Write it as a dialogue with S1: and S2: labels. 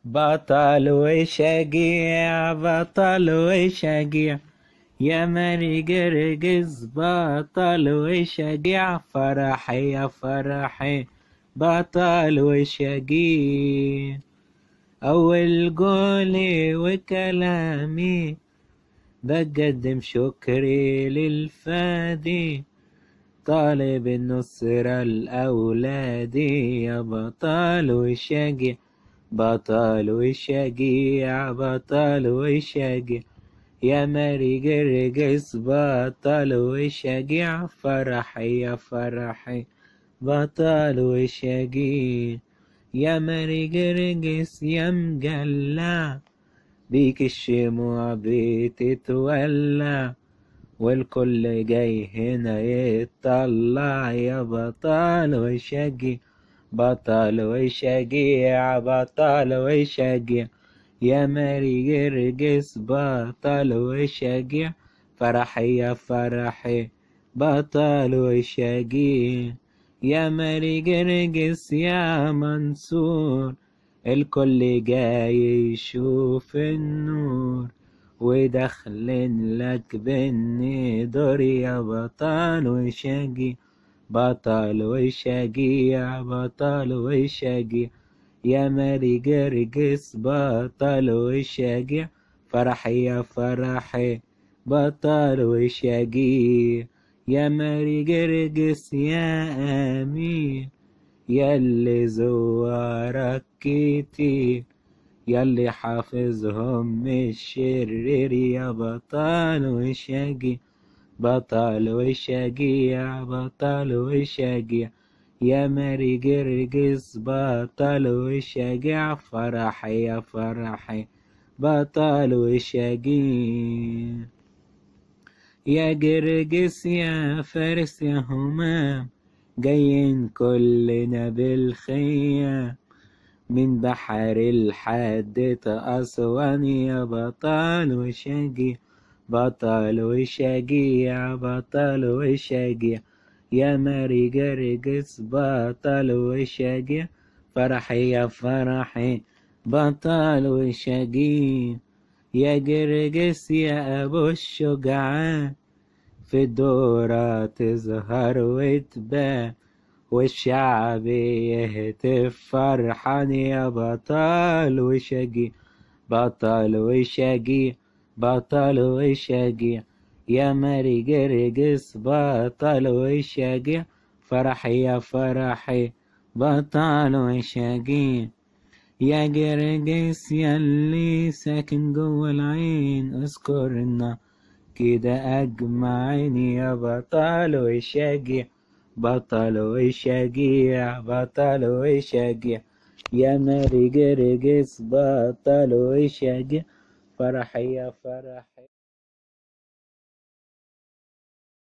S1: بطل وشجيع بطل وشجيع يا ماري جرجس بطل وشجيع فرحي يا فرحي بطل وشجيع أول قولي وكلامي بقدم شكري للفادي طالب النصرة الأولادي يا بطل وشجيع بطل وشجيع بطل وشجيع يا ماري جرجس بطل وشجيع فرحي يا فرحي بطل وشجيع يا ماري جرجس يا مجلع بيك الشموع بتتولع والكل جاي هنا يطلع يا بطل وشجيع بطل وشجيع بطل وشجيع يا ماري جرجس بطل وشجيع فرحي يا فرحي بطل وشجيع يا ماري جرجس يا منصور الكل جاي يشوف النور وداخلين لك بالنضر يا بطل وشجيع بطل وشجيع بطل وشجيع يا ماري جرجس بطل وشجيع فرحي يا فرحي بطل وشجيع يا ماري جرجس يا أمير ياللي زوارك كتير ياللي حافظهم من الشرير يا بطل وشجيع بطل وشجيع بطل وشجيع يا ماري جرجس بطل وشجيع فرحي يا فرحي بطل وشجيع يا جرجس يا فارس يا همام جايين كلنا بالخيام من بحر الحد أسوان يا بطل وشجيع بطل وشجيع بطل وشجيع يا ماري جرجس بطل وشجيع فرحي يا فرحي بطل وشجيع يا جرجس يا أبو الشجعان في الدورة تظهر وتبان والشعب يهتف فرحان يا بطل وشجيع بطل وشجيع بطل وشجيع يا ماري جرجس بطل وشجيع فرحي يا فرحي بطل وشجيع يا جرجس ياللي ساكن جوا العين اذكرنا كده أجمعين يا بطل وشجيع بطل وشجيع بطل وشجيع يا ماري جرجس بطل وشجيع فرحي يا فرح